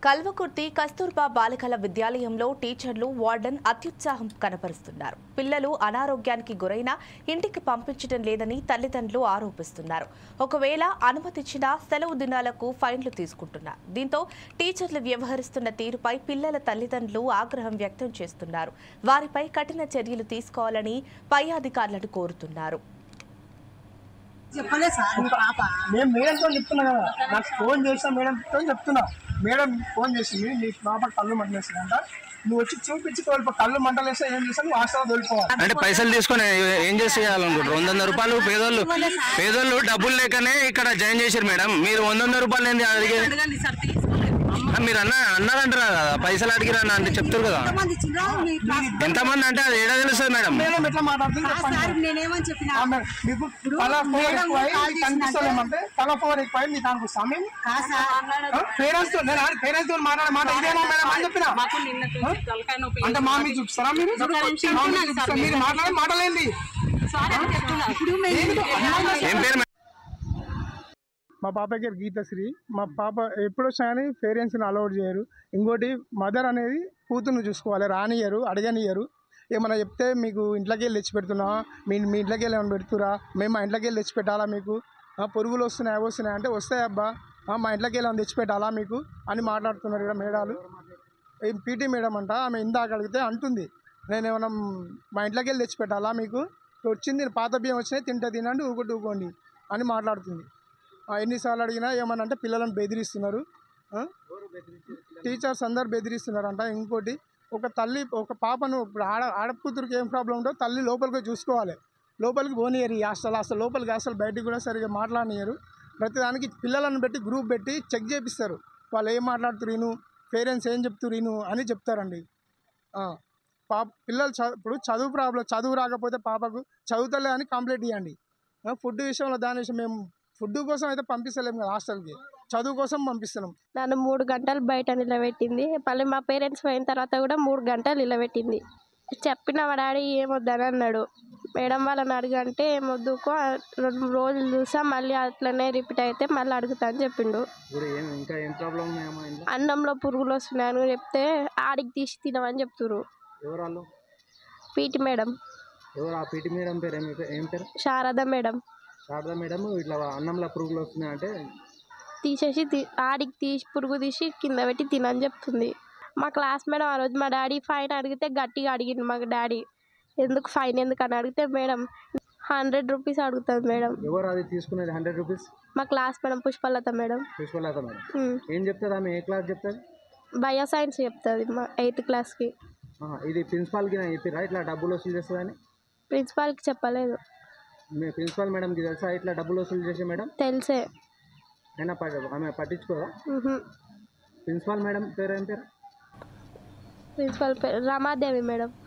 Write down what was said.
కల్వకుర్తి కస్తూర్బా బాలికల విద్యాలయంలో టీచర్లు వార్డెన్ అత్యుత్సాహం కనపరుస్తున్నారు పిల్లలు అనారోగ్యానికి గురైనా ఇంటికి పంపించడం లేదని తల్లిదండ్రులు ఆరోపిస్తున్నారు ఒకవేళ అనుమతిచ్చినా సెలవు దినాలకు ఫైన్లు తీసుకుంటున్నారు దీంతో టీచర్లు వ్యవహరిస్తున్న తీరుపై పిల్లల తల్లిదండ్రులు ఆగ్రహం వ్యక్తం చేస్తున్నారు వారిపై కఠిన చర్యలు తీసుకోవాలని పై అధికారులను కోరుతున్నారు చెప్పలే సార్ మీ పాప మేము మేడంతో చెప్తున్నా కదా నాకు ఫోన్ చేసిన మేడంతో చెప్తున్నా మేడం ఫోన్ చేసింది నీ పాప కళ్ళు మంటలేసిందంట నువ్వు వచ్చి చూపించి తోలిపో కళ్ళు మంటలేస్తే ఏం చేస్తావు నువ్వు హాస్టల్ తోలిపోవాలి అంటే పైసలు తీసుకొని ఏం చేసి చేయాలనుకుంటారు వంద వంద రూపాయలు పేదోళ్ళు పేదోళ్ళు డబ్బులు లేకనే ఇక్కడ జాయిన్ చేశారు మేడం మీరు వంద వంద రూపాయలు ఏంది అడిగే అడగండి సార్ తీసుకోలేదు ఆ, మీరు అన్న అన్నారంటారా కదా పైసలు అడిగిరా అన్న అంటే చెప్తారు కదా ఎంతమంది చిన్న మీ క్లాస్ ఎంతమంది అంటే అది ఏడా తెలుస్తుంది మేడం మేడం ఎట్లా మాట్లాడుతుంది ఆ చెప్పండి సార్ నేనేమని చెప్పిన ఆమె మీకు తల ఫోర్ మేడం ఎక్కువ కాల్ అయ్యి కనిపిస్తలేమంటే తల ఫోర్ ఎక్కువ అయ్యి మీకు దానికి సమయం కా సార్ పేరెంట్స్ తో నేను పేరెంట్స్ తో మాట్లాడే మాట ఇదేనా మేడం అని చెప్పిన మాకు నిన్న నుంచి తలకాయ నొప్పి అంటే మా మీకు చూపిస్తారా మీరు మా మీకు చూపిస్తారా? మీరు మాట్లాడే మాటలేంది సారీ అని చెప్తున్నా ఇప్పుడు ఏం పేరు మేడం? మా పాప పేరు గీతశ్రీ మా పాప ఎప్పుడు వచ్చినా కానీ పేరెంట్స్ని అలౌడ్ చేయరు ఇంకోటి మదర్ అనేది కూతుర్ని చూసుకోవాలి రానియరు అడగనియరు ఏమన్నా చెప్తే మీకు ఇంట్లోకి వెళ్ళి తెచ్చి పెడుతున్నావా మీ మీ ఇంట్లోకి వెళ్ళి ఏమైనా పెడుతురా మేము మా ఇంట్లోకి వెళ్ళి తెచ్చి పెట్టాలా మీకు ఆ, పురుగులు వస్తున్నాయి అవి వస్తున్నాయి అంటే వస్తాయి అబ్బా ఆ, మా ఇంట్లోకి వెళ్ళి ఏమైనా తెచ్చి పెట్టాలా మీకు అని మాట్లాడుతున్నారు ఇక్కడ మేడాలు ఏం పీటీ మేడం అంట ఆమె ఇందాక అడిగితే అంటుంది నేను ఏమైనా మా ఇంట్లోకి వెళ్ళి తెచ్చి పెట్టాలా మీకు వచ్చింది పాత బియ్యం వచ్చినాయి తింటే తినండి ఊకొట్టు ఊకోండి అని మాట్లాడుతుంది ఆ, ఎన్నిసార్లు అడిగినా ఏమన్నా అంటే పిల్లలను బెదిరిస్తున్నారు ఆ? టీచర్స్ అందరు బెదిరిస్తున్నారంట ఇంకోటి ఒక తల్లి ఒక పాపను ఇప్పుడు ఆడ ఆడకూతురికి ఏం ప్రాబ్లం ఉందో తల్లి లోపలికి పోయి చూసుకోవాలి లోపలికి పోనీయరు ఈ హాస్టల్ అసలు లోపలికి అసలు బయటికి కూడా సరిగా మాట్లాడనియరు ప్రతిదానికి పిల్లలను పెట్టి గ్రూప్ పెట్టి చెక్ చేపిస్తారు వాళ్ళు ఏం మాట్లాడుతున్నారు ఇను పేరెంట్స్ ఏం చెప్తున్నారు ఇను అని చెప్తారండి ఆ. పాప పిల్లలు చదువు ఇప్పుడు చదువు ప్రాబ్లం చదువు రాకపోతే పాపకు చదువుతలే అని కంప్లైంట్ ఇవ్వండి ఫుడ్ విషయంలో దాని విషయం మేము ఫుడ్ కోసం అయితే పంపిస్తలేము కదా హాస్టల్కి చదువు కోసం పంపిస్తున్నాం నన్ను మూడు గంటలు బయట నిలబెట్టింది మళ్ళీ మా పేరెంట్స్ పోయిన తర్వాత కూడా మూడు గంటలు నిలబెట్టింది చెప్పిన మా డాడీ ఏమొద్దని అన్నాడు మేడం వాళ్ళని అడగంటే ఏమొద్దుకో రెండు రోజులు చూసా మళ్ళీ అట్లనే రిపీట్ అయితే మళ్ళీ అడుగుతా అని చెప్పిండు ఇప్పుడు ఏం ఇంకా ఏం ప్రాబ్లం ఉన్నాయమ్మా ఇంట్లో అన్నంలో పురుగులు వస్తున్నాయని చెప్తే ఆడికి తీసి తినమని చెప్తురు ఎవరు వాళ్ళు పీటి మేడం ఎవరు ఆ పీటీ మేడం పేరు ఏం పేరు ఏం పేరు శారద మేడం శారదా మేడం ఇట్లా అన్నంలో పురుగులు వస్తున్నాయంటే తీసేసి తీ- ఆడికి తీసి పురుగు తీసి కింద పెట్టి తినని చెప్తుంది మా క్లాస్ మేడం ఆ రోజు మా డాడీ ఫైన్ అడిగితే గట్టిగా అడిగింది మా డాడీ ఎందుకు ఫైన్ ఎందుకు అని అడిగితే మేడం హండ్రెడ్ రూపీస్ అడుగుతుంది మేడం ఎవరు అది తీసుకునేది హండ్రెడ్ రూపీస్ మా class madam Pushpalatha madam Pushpalatha madam um. ఏం చెప్తుంది ఆమె ఏ క్లాస్ చెప్తుంది బయో సైన్స్ చెప్తుంది మా ఎయిత్ క్లాస్కి ఆహా, ఇది ప్రిన్సిపాల్కి నేను చెప్పిరా ఇట్లా డబ్బులు వసూలు చేస్తుందని ప్రిన్సిపాల్కి చెప్పలేదు మీ ప్రిన్సిపాల్ మేడంకి తెలుసా ఇట్లా డబ్బులు వసూలు చేసే మేడం తెలిసే అయినా ప- ఆమె పట్టించుకోదా ఉహు. ప్రిన్సిపాల్ మేడం పేరు ఏం పేరు ప్రిన్సిపల్ పేరు రమాదేవి మేడం